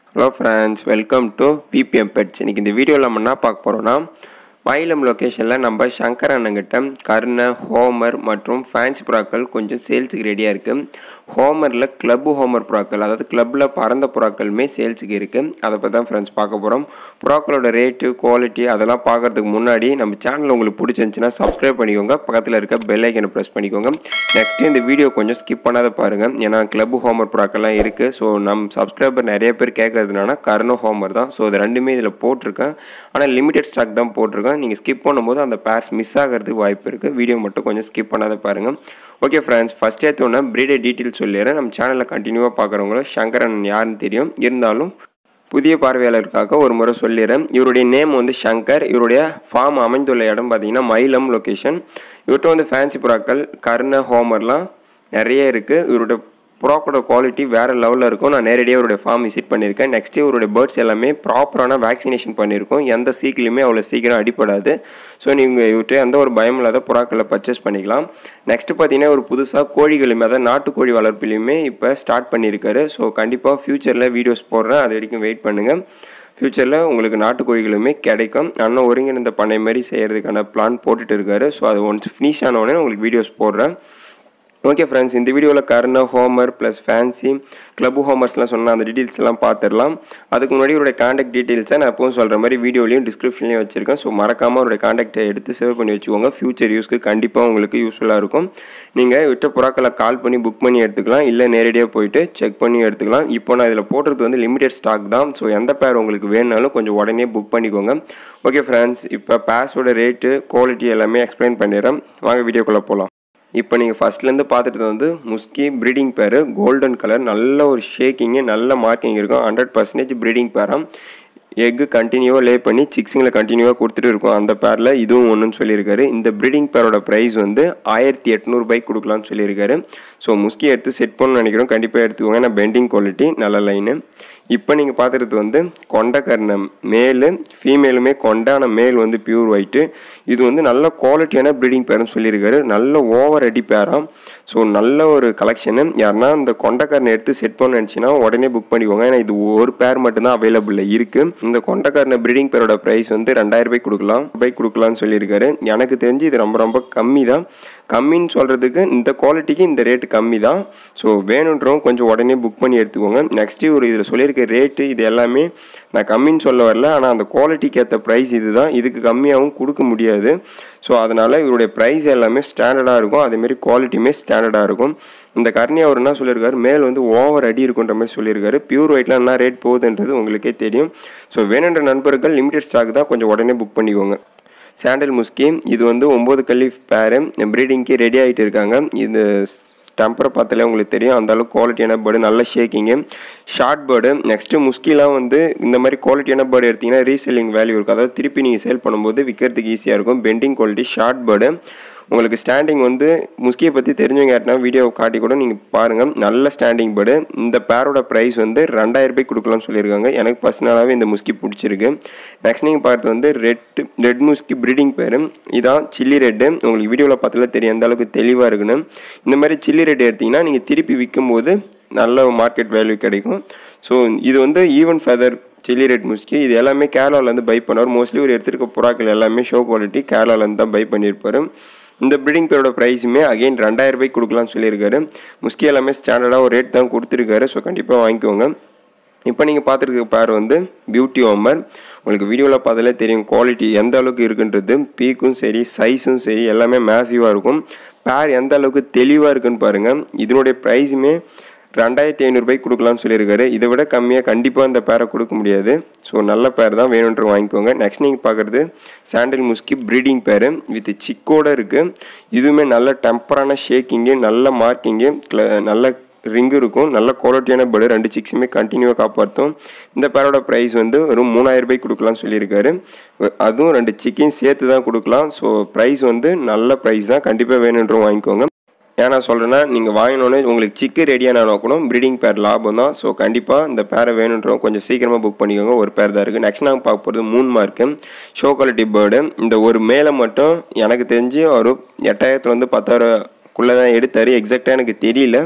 hello friends welcome to BBM pets இன்னைக்கு இந்த வீடியோவில் நம்ம என்ன பார்க்க போகிறோம்னா மயிலம் லொக்கேஷனில் நம்ம சங்கர் அண்ணங்கிட்ட கர்ண ஹோமர் மற்றும் ஃபேன்சி புறாக்கள் கொஞ்சம் சேல்ஸுக்கு ரெடியாக இருக்குது ஹோமரில் கிளப்பு ஹோமர் புறாக்கள் அதாவது கிளப்பில் பறந்த புறாக்களுமே சேல்ஸுக்கு இருக்குது அதை பற்றி தான் ஃப்ரெண்ட்ஸ் பார்க்க போகிறோம் புறாக்களோட ரேட்டு குவாலிட்டி அதெல்லாம் பார்க்கறதுக்கு முன்னாடி நம்ம சேனல் உங்களுக்கு பிடிச்சிருந்துச்சுன்னா சப்ஸ்கிரைப் பண்ணிக்கோங்க பக்கத்தில் இருக்க பெல் ஐக்கனை ப்ரெஸ் பண்ணிக்கோங்க நெக்ஸ்ட் இந்த வீடியோ கொஞ்சம் ஸ்கிப் பண்ணாத பாருங்கள் ஏன்னா கிளப் ஹோமர் புறாக்கள்லாம் இருக்குது ஸோ நம்ம சப்ஸ்கிரைபர் நிறைய பேர் கேட்கறதுனால கர்ண ஹோமர் தான் ஸோ இது ரெண்டுமே இதில் போட்டிருக்கேன் ஆனால் லிமிடெட் ஸ்டாக் தான் போட்டிருக்கேன் நீங்கள் ஸ்கிப் பண்ணும்போது அந்த பேர்ஸ் மிஸ் ஆகிறதுக்கு வாய்ப்பு இருக்குது வீடியோ மட்டும் கொஞ்சம் ஸ்கிப் பண்ணாத பாருங்கள் ஓகே ஃப்ரெண்ட்ஸ் ஃபஸ்ட் ஏற்றோன்னா ப்ரீடர் டீட்டெயில் சொல்லிடுறேன் நம்ம சேனலில் கண்டினியூவாக பார்க்குறவங்கள சங்கரன் யாருன்னு தெரியும் இருந்தாலும் புதிய பார்வையாளருக்காக ஒரு முறை சொல்லிடுறேன் இவருடைய நேம் வந்து சங்கர் இவருடைய ஃபார்ம் அமைந்துள்ள இடம் பார்த்தீங்கன்னா மயிலம் லொக்கேஷன் இவர்கிட்ட வந்து ஃபேன்சி புறாக்கள் கர்ண ஹோமர்லாம் நிறைய இருக்குது இவருடைய புறாக்கோட குவாலிட்டி வேறு லெவலில் இருக்கும் நான் நேரடியாக இவருடைய ஃபார்ம் விசிட் பண்ணியிருக்கேன் நெக்ஸ்ட்டு இவருடைய பேர்ட்ஸ் எல்லாமே ப்ராப்பரான வேக்சினேஷன் பண்ணியிருக்கோம் எந்த சீக்கிலையுமே அவ்வளோ சீக்கிரம் அடிப்படாது ஸோ நீங்கள் இவர்கிட்ட எந்த ஒரு பயம் இல்லாத புறாக்களை பர்ச்சேஸ் பண்ணிக்கலாம் நெக்ஸ்ட்டு பார்த்தீங்கன்னா ஒரு புதுசாக கோழிகளுமே அதாவது நாட்டுக்கோழி வளர்ப்பிலையுமே இப்போ ஸ்டார்ட் பண்ணியிருக்காரு ஸோ கண்டிப்பாக ஃப்யூச்சரில் வீடியோஸ் போடுறேன் அது வரைக்கும் வெயிட் பண்ணுங்கள் ஃப்யூச்சரில் உங்களுக்கு நாட்டுக்கோழிகளுமே கிடைக்கும் அண்ணன் ஒருங்கிணைந்த பண்ணை மாதிரி செய்கிறதுக்கான பிளான் போட்டுட்டு இருக்காரு ஸோ அது ஒன்ஸ் ஃபினிஷ் ஆனவுடனே உங்களுக்கு வீடியோஸ் போடுறேன் ஓகே ஃப்ரெண்ட்ஸ் இந்த வீடியோவில் கர்ண ஹோமர் ப்ளஸ் ஃபேன்சி கிளப் ஹோமர்ஸ்லாம் சொன்ன அந்த டீட்டெயில்ஸ் எல்லாம் பார்த்துடலாம் அதுக்கு முன்னாடி இவருடைய காண்டாக்ட் டீட்டெயில்ஸை நான் எப்பவும் சொல்கிற மாதிரி வீடியோலையும் டிஸ்கிரிப்ஷன்லையும் வச்சுருக்கேன் ஸோ மறக்காமல் அவருடைய காண்டாக்டை எடுத்து சேவ் பண்ணி வச்சுக்கோங்க ஃபியூச்சர் யூஸ்க்கு கண்டிப்பாக உங்களுக்கு யூஸ்ஃபுல்லாக இருக்கும் நீங்கள் விட்ட புறாக்களை கால் பண்ணி புக் பண்ணி எடுத்துக்கலாம் இல்லை நேரடியாக போயிட்டு செக் பண்ணி எடுத்துக்கலாம் இப்போ நான் இதில் போடுறது வந்து லிமிடெட் ஸ்டாக் தான் ஸோ எந்த பேர் உங்களுக்கு வேணுனாலும் கொஞ்சம் உடனே புக் பண்ணிக்கோங்க ஓகே ஃப்ரெண்ட்ஸ் இப்போ பேர்ஸோட ரேட்டு குவாலிட்டி எல்லாமே எக்ஸ்பிளைன் பண்ணிடுறேன் வாங்க வீடியோக்குள்ளே போகலாம் இப்போ நீங்கள் ஃபஸ்ட்லேருந்து பார்த்துட்டு வந்து முஸ்கி ப்ரீடிங் பேர் கோல்டன் கலர் நல்ல ஒரு ஷேக்கிங்கு நல்ல மார்க்கிங் இருக்கும் ஹண்ட்ரட் பர்சன்டேஜ் ப்ரீடிங் பேராக எக்கு கண்டினியூவாக லே பண்ணி சிக்ஸிங்கில் கண்டினியூவாக கொடுத்துட்டு இருக்கோம் அந்த பேரில் இதுவும் ஒன்றுன்னு சொல்லியிருக்காரு இந்த ப்ரீடிங் பேரோட ப்ரைஸ் வந்து ஆயிரத்தி எட்நூறுபாய்க்கு கொடுக்கலாம்னு சொல்லியிருக்காரு ஸோ முஸ்கி எடுத்து செட் பண்ணணும்னு நினைக்கிறோம் கண்டிப்பாக எடுத்துக்கோங்க ஏன்னா பெண்டிங் குவாலிட்டி நல்ல லைனு இப்போ நீங்கள் பார்த்துறது வந்து கொண்டக்கர்ண மேலு ஃபீமேலுமே கொண்டான மேல் வந்து பியூர் ஒயிட்டு இது வந்து நல்ல குவாலிட்டியான ப்ரீடிங் பேர்னு சொல்லியிருக்காரு நல்ல ஓவர் அடி பேராம் ஸோ நல்ல ஒரு கலெக்ஷனு யாருன்னா இந்த கொண்டக்காரனை எடுத்து செட் பண்ண நினச்சின்னா உடனே புக் பண்ணிக்கோங்க ஏன்னா இது ஒரு பேர் மட்டும்தான் அவைலபிளில் இருக்குது இந்த கொண்டக்காரன ப்ரீடிங் பேரோட ப்ரைஸ் வந்து ரெண்டாயிரம் ரூபாய்க்கு கொடுக்கலாம் ரூபாய்க்கு கொடுக்கலாம்னு சொல்லியிருக்காரு எனக்கு தெரிஞ்சு இது ரொம்ப ரொம்ப கம்மி தான் கம்மின்னு சொல்கிறதுக்கு இந்த குவாலிட்டிக்கு இந்த ரேட்டு கம்மி தான் ஸோ வேணுன்றவங்க கொஞ்சம் உடனே புக் பண்ணி எடுத்துக்கோங்க நெக்ஸ்ட்டு ஒரு இதில் சொல்லியிருக்க ரேட்டு இது எல்லாமே நான் கம்மின்னு சொல்ல வரல ஆனால் அந்த குவாலிட்டிக்கு ஏற்ற ப்ரைஸ் இது தான் இதுக்கு கம்மியாகவும் கொடுக்க முடியாது ஸோ அதனால் இவருடைய ப்ரைஸ் எல்லாமே ஸ்டாண்டர்டாக இருக்கும் அதேமாரி குவாலிட்டியுமே ஸ்டாண்டர்டாக இருக்கும் இந்த கர்ணி அவர் என்ன சொல்லியிருக்காரு மேல் வந்து ஓவர் அடி இருக்குன்ற மாதிரி சொல்லியிருக்காரு பியூர் ஒயிட்லாம் என்ன ரேட் போகுதுன்றது உங்களுக்கே தெரியும் ஸோ வேணுன்ற நண்பர்கள் லிமிடெட் ஸ்டாக் தான் கொஞ்சம் உடனே புக் பண்ணிக்கோங்க சாண்டல் முஸ்கி இது வந்து ஒம்பது கல்லி பேரு ப்ரீடிங்க்கு ரெடி ஆகிட்டு இருக்காங்க இது டெம்பரை பார்த்தாலே உங்களுக்கு தெரியும் அந்த அளவுக்கு குவாலிட்டியான பேர்டு நல்ல ஷேக்கிங்கு ஷார்ட் பேர்டு நெக்ஸ்ட்டு முஸ்கிலாம் வந்து இந்த மாதிரி குவாலிட்டியான பேர்டு எடுத்திங்கன்னா ரீசெல்லிங் வேல்யூ இருக்கும் அதாவது திருப்பி நீங்கள் சேல் பண்ணும்போது விற்கிறதுக்கு ஈஸியாக இருக்கும் பெண்டிங் குவாலிட்டி ஷார்ட் பேர்டு உங்களுக்கு ஸ்டாண்டிங் வந்து முஸ்கியை பற்றி தெரிஞ்சவங்க யாருனா வீடியோ காட்டி கூட நீங்கள் பாருங்கள் நல்ல ஸ்டாண்டிங் பேர்டு இந்த பேரோட ப்ரைஸ் வந்து ரெண்டாயிரம் ரூபாய்க்கு கொடுக்கலாம்னு சொல்லியிருக்காங்க எனக்கு பர்சனலாகவே இந்த முஸ்கி பிடிச்சிருக்கு நெக்ஸ்ட் நீங்கள் பார்த்து வந்து ரெட் ரெட் முஸ்கி ப்ரீடிங் பேர் இதான் சில்லி ரெட்டு உங்களுக்கு வீடியோவில் பார்த்தாலே தெரியும் எந்த அளவுக்கு தெளிவாக இருக்குன்னு இந்த மாதிரி சில்லி ரெட் எடுத்திங்கன்னா நீங்கள் திருப்பி விற்கும்போது நல்ல மார்க்கெட் வேல்யூ கிடைக்கும் ஸோ இது வந்து ஈவன் ஃபெதர் சில்லி ரெட் முஸ்கி இது எல்லாமே கேரளாவிலேருந்து பை பண்ணுவார் மோஸ்ட்லி ஒரு எடுத்துருக்க புறாக்கள் எல்லாமே ஷோ குவாலிட்டி கேரளாவிலேருந்து தான் பை பண்ணியிருப்பார் இந்த ப்ரீடிங் பேரோட ப்ரைஸுமே அகெயின் ரெண்டாயிரம் ரூபாய்க்கு கொடுக்கலாம்னு சொல்லியிருக்காரு முஸ்கி எல்லாமே ஸ்டாண்டர்டாக ஒரு ரேட் தான் கொடுத்துருக்காரு ஸோ கண்டிப்பாக வாங்கிக்கோங்க இப்போ நீங்கள் பார்த்துருக்க பேர் வந்து பியூட்டி ஓமர் உங்களுக்கு வீடியோவில் பார்த்தாலே தெரியும் குவாலிட்டி எந்த அளவுக்கு இருக்குன்றது பீக்கும் சரி சைஸும் சரி எல்லாமே மேசிவாக இருக்கும் பேர் எந்த அளவுக்கு தெளிவாக இருக்குன்னு பாருங்கள் இதனுடைய ப்ரைஸுமே ரெண்டாயிரத்தி ஐநூறுபாய்க்கு கொடுக்கலாம்னு சொல்லியிருக்காரு இதை விட கம்மியாக கண்டிப்பாக இந்த பேரை கொடுக்க முடியாது ஸோ நல்ல பேர் தான் வேணுன்ற வாங்கிக்கோங்க நெக்ஸ்ட் நீங்கள் பார்க்குறது சாண்டில் முஸ்கி ப்ரீடிங் பேர் வித் சிக்கோடு இருக்குது இதுவுமே நல்ல டெம்பரான ஷேக்கிங்கு நல்ல மார்க்கிங்கு நல்ல ரிங்கு இருக்கும் நல்ல குவாலிட்டியான பேர்டு ரெண்டு சிக்ஸுமே கண்டினியூவாக காப்பாற்றும் இந்த பேரோட ப்ரைஸ் வந்து ஒரு மூணாயிரம் ரூபாய்க்கு கொடுக்கலாம்னு சொல்லியிருக்காரு அதுவும் ரெண்டு சிக்கன் சேர்த்து தான் கொடுக்கலாம் ஸோ ப்ரைஸ் வந்து நல்ல ப்ரைஸ் தான் கண்டிப்பாக வேணுன்றவங்க வாங்கிக்கோங்க ஏன்னா சொல்கிறேன்னா நீங்கள் வாங்கினோன்னே உங்களுக்கு சிக்கு ரெடியான கூட ப்ரீடிங் பேர் லாபம் தான் ஸோ கண்டிப்பாக இந்த பேரை வேணுன்றவங்க கொஞ்சம் சீக்கிரமாக புக் பண்ணிக்கோங்க ஒரு பேர் தான் இருக்குது நெக்ஸ்ட் நாங்கள் பார்க்க போகிறது மூணு மார்க்கு ஷோ குவாலிட்டி பேர்டு இந்த ஒரு மேலே மட்டும் எனக்கு தெரிஞ்சு ஒரு எட்டாயிரத்துலேருந்து பத்தாயிரம் குள்ளே தான் எடுத்தார் எக்ஸாக்டாக எனக்கு தெரியல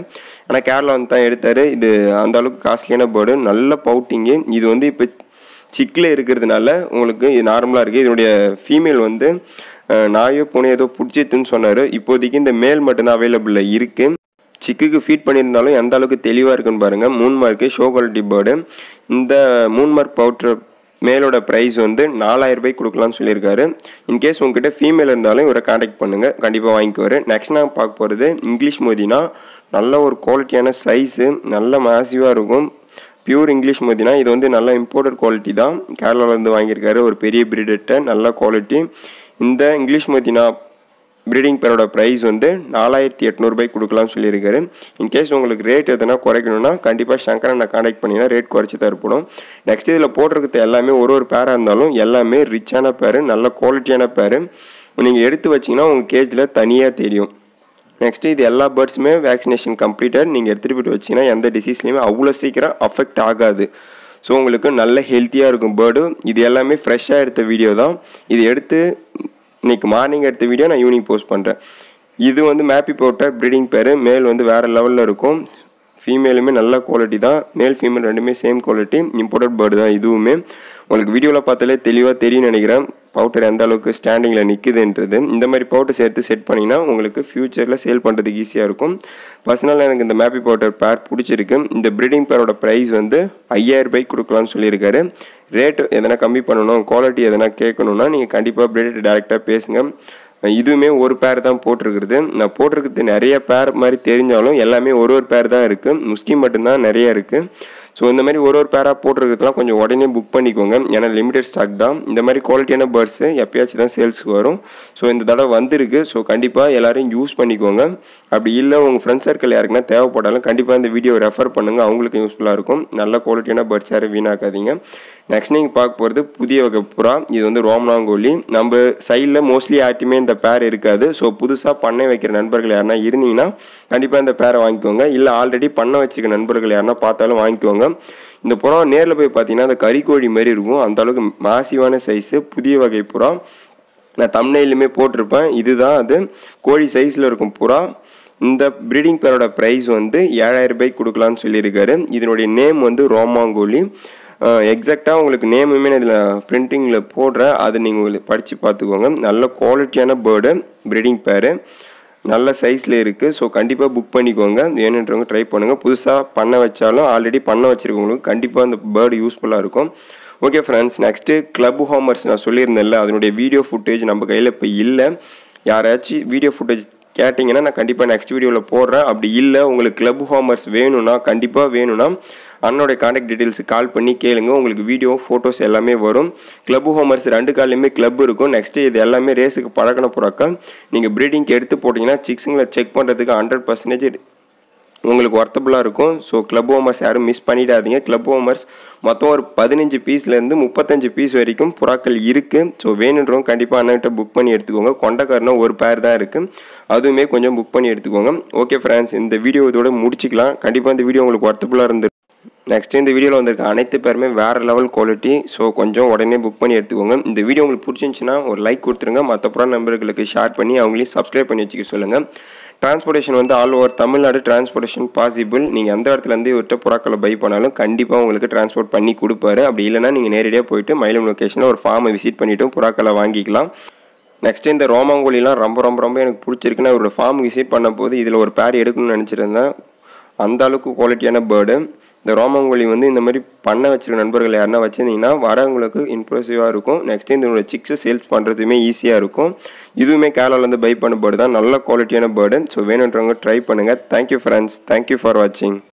ஆனால் கேரளா வந்து தான் எடுத்தார் இது அந்த அளவுக்கு காஸ்ட்லியான பேர்டு நல்ல பவுட்டிங்கு இது வந்து இப்போ சிக்கில் இருக்கிறதுனால உங்களுக்கு இது நார்மலாக இருக்குது இதனுடைய ஃபீமேல் வந்து அஹ், நாயோ பூனை ஏதோ பிடிச்சிட்டுன்னு சொன்னார் இப்போதைக்கு இந்த மேல் மட்டும்தான் அவைலபிளில் இருக்குது சிக்குக்கு ஃபீட் பண்ணியிருந்தாலும் எந்த அளவுக்கு தெளிவாக இருக்குன்னு பாருங்கள் moon mark show quality bird இந்த மூன் மார்க் பவுட்ரு மேலோட ப்ரைஸ் வந்து நாலாயிரம் ரூபாய்க்கு கொடுக்கலாம்னு சொல்லியிருக்காரு இன்கேஸ் உங்ககிட்ட ஃபீமேல் இருந்தாலும் இவரை காண்டாக்ட் பண்ணுங்கள் கண்டிப்பாக வாங்கிக்குவார் நெக்ஸ்ட் நான் பார்க்க போகிறது இங்கிலீஷ் மோதினா நல்ல ஒரு குவாலிட்டியான சைஸு நல்ல மேசிவாக இருக்கும் பியூர் இங்கிலீஷ் மோதினா இது வந்து நல்ல இம்போர்ட்டட் குவாலிட்டி தான் கேரளாவிலேருந்து வாங்கியிருக்காரு ஒரு பெரிய பிரீடர்கிட்ட நல்ல குவாலிட்டி இந்த இங்கிலீஷ் மோதினா ப்ரீடிங் பேரோட ப்ரைஸ் வந்து நாலாயிரத்தி எட்நூறுபாய்க்கு கொடுக்கலாம்னு சொல்லியிருக்காரு இன்கேஸ் உங்களுக்கு ரேட் எதனா குறைக்கணும்னா கண்டிப்பாக சங்கரனை காண்டாக்ட் பண்ணிங்கன்னா ரேட் குறைச்சி தரப்படும் நெக்ஸ்ட் இதில் போட்டிருக்கிறது எல்லாமே ஒரு ஒரு பேராக இருந்தாலும் எல்லாமே ரிச்சான பேர் நல்ல குவாலிட்டியான பேர் நீங்கள் எடுத்து வச்சிங்கன்னா உங்கள் கேஜில் தனியாக தெரியும் நெக்ஸ்ட் இது எல்லா பேர்ட்ஸுமே வேக்சினேஷன் கம்ப்ளீட்டட் நீங்கள் எடுத்துகிட்டு போயிட்டு வச்சிங்கன்னா எந்த டிசீஸ்லையுமே அவ்வளோ சீக்கிரம் அஃபெக்ட் ஆகாது ஸோ உங்களுக்கு நல்ல ஹெல்த்தியாக இருக்கும் பேர்டு இது எல்லாமே ஃப்ரெஷ்ஷாக எடுத்த வீடியோ தான் இது எடுத்து இன்னைக்கு மார்னிங் எடுத்த வீடியோ நான் ஈவினிங் போஸ்ட் பண்ணுறேன் இது வந்து மேப்பி போட்ட ப்ரீடிங் பேர் மேல் வந்து வேறு லெவலில் இருக்கும் ஃபீமேலுமே நல்ல குவாலிட்டி தான் மேல் ஃபீமேல் ரெண்டுமே சேம் குவாலிட்டி இம்போர்ட்டட் பேர்டு தான் இதுவுமே உங்களுக்கு வீடியோவில் பார்த்தாலே தெளிவாக தெரியும் நினைக்கிறேன் பவுடர் எந்த அளவுக்கு ஸ்டாண்டிங்கில் நிற்குதுன்றது இந்த மாதிரி பவுடர் சேர்த்து செட் பண்ணிங்கன்னா உங்களுக்கு ஃப்யூச்சரில் சேல் பண்ணுறதுக்கு ஈஸியாக இருக்கும் பர்சனலாக எனக்கு இந்த மேப்பி பவுடர் பேர் பிடிச்சிருக்கு இந்த ப்ரீடிங் பேரோட ப்ரைஸ் வந்து ஐயாயிரம் ரூபாய்க்கு கொடுக்கலாம்னு சொல்லியிருக்காரு ரேட் எதனா கம்மி பண்ணணும் குவாலிட்டி எதனா கேட்கணுன்னா நீங்கள் கண்டிப்பாக பிரீடர் டேரெக்டாக பேசுங்க இதுவுமே ஒரு பேர் தான் போட்டிருக்கிறது நான் போட்டிருக்கிறது நிறைய பேர் மாதிரி தெரிஞ்சாலும் எல்லாமே ஒரு ஒரு பேர் தான் இருக்குது முஸ்லீம் மட்டும்தான் நிறைய இருக்குது ஸோ இந்த மாதிரி ஒரு ஒரு பேராக போட்டிருக்கிறதுலாம் கொஞ்சம் உடனே புக் பண்ணிக்கோங்க ஏன்னா லிமிடெட் ஸ்டாக் தான் இந்த மாதிரி குவாலிட்டியான பேர்ட்ஸு எப்பயாச்சும் தான் சேல்ஸுக்கு வரும் ஸோ இந்த தடவை வந்திருக்கு ஸோ கண்டிப்பாக எல்லாரும் யூஸ் பண்ணிக்கோங்க அப்படி இல்லை உங்கள் ஃப்ரெண்ட்ஸ் சர்க்கிள் யாருக்குன்னா தேவைப்பட்டாலும் கண்டிப்பாக இந்த வீடியோ ரெஃபர் பண்ணுங்கள் அவங்களுக்கு யூஸ்ஃபுல்லாக இருக்கும் நல்ல குவாலிட்டியான பேர்ட்ஸ் யாரும் வீணாக்காதீங்க நெக்ஸ்ட் நீங்கள் பார்க்க போகிறது புதிய வகை புறா இது வந்து ரோம்னாங்கோலி நம்ம சைடில் மோஸ்ட்லி யார்ட்டுமே இந்த பேர் இருக்காது ஸோ புதுசாக பண்ணை வைக்கிற நண்பர்கள் யாருன்னா இருந்தீங்கன்னா கண்டிப்பாக இந்த பேரை வாங்கிக்கோங்க இல்லை ஆல்ரெடி பண்ண வச்சுக்க நண்பர்கள் யாருன்னா பார்த்தாலும் வாங்கிக்கோங்க இந்த புறா நேரில் போய் பார்த்தீங்கன்னா அந்த கறிக்கோழி மாதிரி இருக்கும் அந்த அளவுக்கு மாசிவான சைஸு புதிய வகை புறா நான் தம்னையிலுமே போட்டிருப்பேன் இதுதான் அது கோழி சைஸில் இருக்கும் புறா இந்த ப்ரீடிங் பேரோட ப்ரைஸ் வந்து ஏழாயிரம் ரூபாய்க்கு கொடுக்கலான்னு சொல்லியிருக்காரு இதனுடைய நேம் வந்து ரோமாங்கோலி எக்ஸாக்டாக உங்களுக்கு நேமுமே நான் இதில் பிரிண்டிங்கில் போடுறேன் அதை நீங்கள் உங்களுக்கு படித்து பார்த்துக்கோங்க நல்ல குவாலிட்டியான பேர்டு ப்ரீடிங் பேரு நல்ல சைஸில் இருக்குது ஸோ கண்டிப்பாக புக் பண்ணிக்கோங்க வேணுன்றவங்க ட்ரை பண்ணுங்கள் புதுசாக பண்ண வச்சாலும் ஆல்ரெடி பண்ண வச்சுருக்கவங்களுக்கு கண்டிப்பாக அந்த பேர்டு யூஸ்ஃபுல்லாக இருக்கும் okay friends next club homers நான் சொல்லியிருந்தேன்ல அதனுடைய வீடியோ ஃபுட்டேஜ் நம்ம கையில் இப்போ இல்லை யாராச்சும் வீடியோ ஃபுட்டேஜ் கேட்டிங்கன்னா நான் கண்டிப்பாக நெக்ஸ்ட் வீடியோவில் போடுறேன் அப்படி இல்லை உங்களுக்கு கிளப் ஹோமர்ஸ் வேணும்னா கண்டிப்பாக வேணும்னா அண்ணனுடைய காண்டாக்ட் டீட்டெயில்ஸுக்கு கால் பண்ணி கேளுங்க உங்களுக்கு வீடியோ ஃபோட்டோஸ் எல்லாமே வரும் கிளப் ஹோமர்ஸ் ரெண்டு கால்லையுமே கிளப் இருக்கும் நெக்ஸ்ட்டு இது எல்லாமே ரேஸுக்கு பழக்கின புறாக்கள் நீங்கள் ப்ரீடிங்க்கு எடுத்து போட்டிங்கன்னா சிக்ஸுங்களை செக் பண்ணுறதுக்கு ஹண்ட்ரட் பர்சன்டேஜ் உங்களுக்கு ஒர்த்தபுளாக இருக்கும் ஸோ கிளப் ஹோமர்ஸ் யாரும் மிஸ் பண்ணிடாதீங்க கிளப் ஹோமர்ஸ் மொத்தம் ஒரு பதினஞ்சு பீஸ்லேருந்து முப்பத்தஞ்சு பீஸ் வரைக்கும் புறாக்கள் இருக்குது ஸோ வேணுன்றவங்க கண்டிப்பாக அண்ணன்கிட்ட புக் பண்ணி எடுத்துக்கோங்க கொண்டக்காரனா ஒரு பேர் தான் இருக்குது அதுவுமே கொஞ்சம் புக் பண்ணி எடுத்துக்கோங்க ஓகே ஃப்ரெண்ட்ஸ் இந்த வீடியோ இதோட முடிச்சிக்கலாம் கண்டிப்பாக இந்த வீடியோ உங்களுக்கு ஒர்த்தபுளாக இருந்து நெக்ஸ்ட் இந்த வீடியோவில் வந்திருக்க அனைத்து பேருமே வேறு லெவல் குவாலிட்டி ஸோ கொஞ்சம் உடனே புக் பண்ணி எடுத்துக்கோங்க இந்த வீடியோ உங்களுக்கு பிடிச்சிருந்துச்சுன்னா ஒரு லைக் கொடுத்துருங்க மற்ற புறா நண்பர்களுக்கு ஷேர் பண்ணி அவங்களையும் சப்ஸ்கிரைப் பண்ணி வச்சுக்க சொல்லுங்கள் டிரான்ஸ்போர்ட்டேஷன் வந்து all over Tamil Nadu transportation possible நீங்கள் எந்த இடத்துலேருந்து இவர்கிட்ட புறாக்களை பை பண்ணாலும் கண்டிப்பாக உங்களுக்கு டிரான்ஸ்போர்ட் பண்ணி கொடுப்பாரு அப்படி இல்லைனா நீங்கள் நேரடியாக போயிட்டு மயிலம் லொக்கேஷனில் ஒரு ஃபார்மை விசிட் பண்ணிவிட்டு புறாக்களை வாங்கிக்கலாம் நெக்ஸ்ட் இந்த ரோமாங்கோலிலாம் ரொம்ப ரொம்ப ரொம்ப எனக்கு பிடிச்சிருக்கு நான் ஒரு ஃபார்ம் விசிட் பண்ணும்போது இதில் ஒரு பேர் எடுக்கணும்னு நினச்சிருந்தேன் அந்த அளவுக்கு குவாலிட்டியான பேர்டு இந்த ரோமாங்கோலி வந்து இந்த மாதிரி பண்ண வச்சிருக்க நண்பர்கள் யாருன்னா வச்சுருந்தீங்கன்னா வரவங்களுக்கு இம்ப்ரெசிவாக இருக்கும் நெக்ஸ்ட் இதனோட சிக்ஸை சேல்ஸ் பண்ணுறதுமே ஈஸியாக இருக்கும் இதுவுமே கேரளாலேருந்து பை பண்ண பேர்டு தான் நல்ல குவாலிட்டியான பேர்டு ஸோ வேணுன்றவங்க ட்ரை பண்ணுங்கள் தேங்க்யூ ஃப்ரெண்ட்ஸ் தேங்க்யூ ஃபார் வாட்சிங்